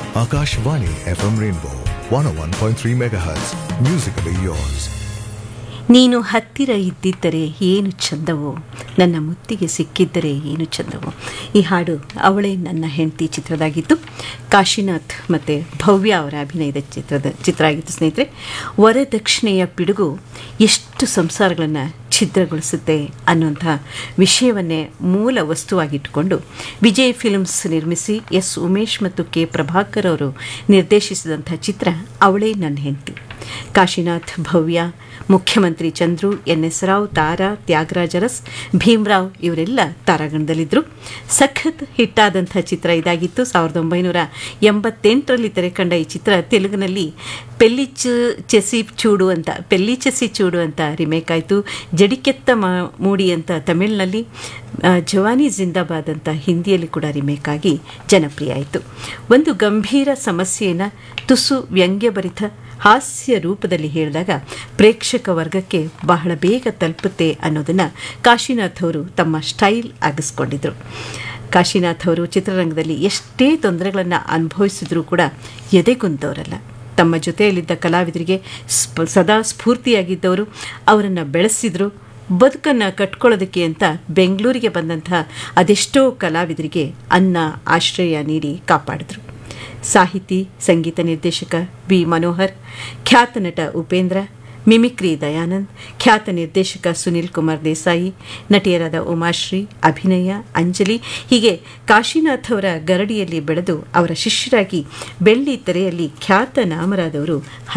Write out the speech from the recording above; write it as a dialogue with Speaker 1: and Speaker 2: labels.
Speaker 1: Akashvani FM Rainbow 101.3 MHz. Musically yours.
Speaker 2: ನೀನು ಹತ್ತಿರ ಇದ್ದಿದ್ದರೆ ಏನು ಚಂದವೋ ನನ್ನ ಮುತ್ತಿಗೆ ಸಿಕ್ಕಿದ್ದರೆ ಏನು ಚಂದವೋ ಈ ಹಾಡು ಅವಳೇ ನನ್ನ ಹೆಂಡತಿ ಚಿತ್ರದಾಗಿತ್ತು ಕಾಶಿನಾಥ್ ಮತ್ತು ಭವ್ಯ ಅವರ ಅಭಿನಯದ ಚಿತ್ರದ ಚಿತ್ರ ಆಗಿತ್ತು ಸ್ನೇಹಿತರೆ ವರದಕ್ಷಿಣೆಯ ಪಿಡುಗು ಎಷ್ಟು ಸಂಸಾರಗಳನ್ನು ಛಿದ್ರಗೊಳಿಸುತ್ತೆ ಅನ್ನುವಂಥ ವಿಷಯವನ್ನೇ ಮೂಲ ವಸ್ತುವಾಗಿಟ್ಟುಕೊಂಡು ವಿಜಯ್ ಫಿಲ್ಮ್ಸ್ ನಿರ್ಮಿಸಿ ಎಸ್ ಉಮೇಶ್ ಮತ್ತು ಕೆ ಪ್ರಭಾಕರ್ ಅವರು ನಿರ್ದೇಶಿಸಿದಂಥ ಚಿತ್ರ ಅವಳೇ ನನ್ನ ಹೆಂಡತಿ ಕಾಶಿನಾಥ್ ಭವ್ಯ ಮುಖ್ಯಮಂತ್ರಿ ಚಂದ್ರು ಎನ್ ಎಸ್ ರಾವ್ ತಾರಾ ತ್ಯಾಗರಾಜ ಅರಸ್ ಭೀಮ್ರಾವ್ ಇವರೆಲ್ಲ ತಾರಾಗಣದಲ್ಲಿದ್ದರು ಸಖತ್ ಹಿಟ್ಟಾದಂಥ ಚಿತ್ರ ಇದಾಗಿತ್ತು ಸಾವಿರದ ಒಂಬೈನೂರ ಎಂಬತ್ತೆಂಟರಲ್ಲಿ ತೆರೆಕಂಡ ಈ ಚಿತ್ರ ತೆಲುಗಿನಲ್ಲಿ ಪೆಲ್ಲಿಚು ಚೆಸಿ ಚೂಡು ಅಂತ ಪೆಲ್ಲಿಚೆಸಿ ಚೂಡು ಅಂತ ರಿಮೇಕ್ ಆಯಿತು ಜಡಿಕೆತ್ತ ಮಾ ಮೂಡಿ ಅಂತ ತಮಿಳಿನಲ್ಲಿ ಆ, ಜವಾನಿ ಜಿಂದಾಬಾದ್ ಅಂತ ಹಿಂದಿಯಲ್ಲಿ ಕೂಡ ರಿಮೇಕ್ ಆಗಿ ಜನಪ್ರಿಯ ಆಯಿತು ಒಂದು ಗಂಭೀರ ಸಮಸ್ಯೆಯನ್ನು ತುಸು ವ್ಯಂಗ್ಯಭರಿತ ಹಾಸ್ಯ ರೂಪದಲ್ಲಿ ಹೇಳಿದಾಗ ಪ್ರೇಕ್ಷಕ ವರ್ಗಕ್ಕೆ ಬಹಳ ಬೇಗ ತಲುಪುತ್ತೆ ಅನ್ನೋದನ್ನು ಕಾಶಿನಾಥ್ ಅವರು ತಮ್ಮ ಸ್ಟೈಲ್ ಆಗಿಸ್ಕೊಂಡಿದ್ರು ಕಾಶಿನಾಥ್ ಅವರು ಚಿತ್ರರಂಗದಲ್ಲಿ ಎಷ್ಟೇ ತೊಂದರೆಗಳನ್ನು ಅನುಭವಿಸಿದ್ರೂ ಕೂಡ ಎದೆಗುಂದವರಲ್ಲ ತಮ್ಮ ಜೊತೆಯಲ್ಲಿದ್ದ ಕಲಾವಿದರಿಗೆ ಸ್ಪ ಸದಾ ಸ್ಫೂರ್ತಿಯಾಗಿದ್ದವರು ಅವರನ್ನು ಬೆಳೆಸಿದ್ರು ಬದುಕನ್ನು ಕಟ್ಕೊಳ್ಳೋದಕ್ಕೆ ಅಂತ ಬೆಂಗಳೂರಿಗೆ ಬಂದಂಥ ಅದೆಷ್ಟೋ ಕಲಾವಿದರಿಗೆ ಅನ್ನ ಆಶ್ರಯ ನೀಡಿ ಕಾಪಾಡಿದ್ರು ಸಾಹಿತಿ ಸಂಗೀತ ನಿರ್ದೇಶಕ ವಿ ಮನೋಹರ್ ಖ್ಯಾತ ನಟ ಉಪೇಂದ್ರ ಮಿಮಿಕ್ರಿ ದಯಾನಂದ್ ಖ್ಯಾತ ನಿರ್ದೇಶಕ ಸುನಿಲ್ ಕುಮಾರ್ ದೇಸಾಯಿ ನಟಿಯರಾದ ಉಮಾಶ್ರೀ ಅಭಿನಯ ಅಂಜಲಿ ಹೀಗೆ ಕಾಶಿನಾಥ್ ಅವರ ಗರಡಿಯಲ್ಲಿ ಬೆಳೆದು ಅವರ ಶಿಷ್ಯರಾಗಿ ಬೆಳ್ಳಿ ತೆರೆಯಲ್ಲಿ ಖ್ಯಾತ ನಾಮರಾದವರು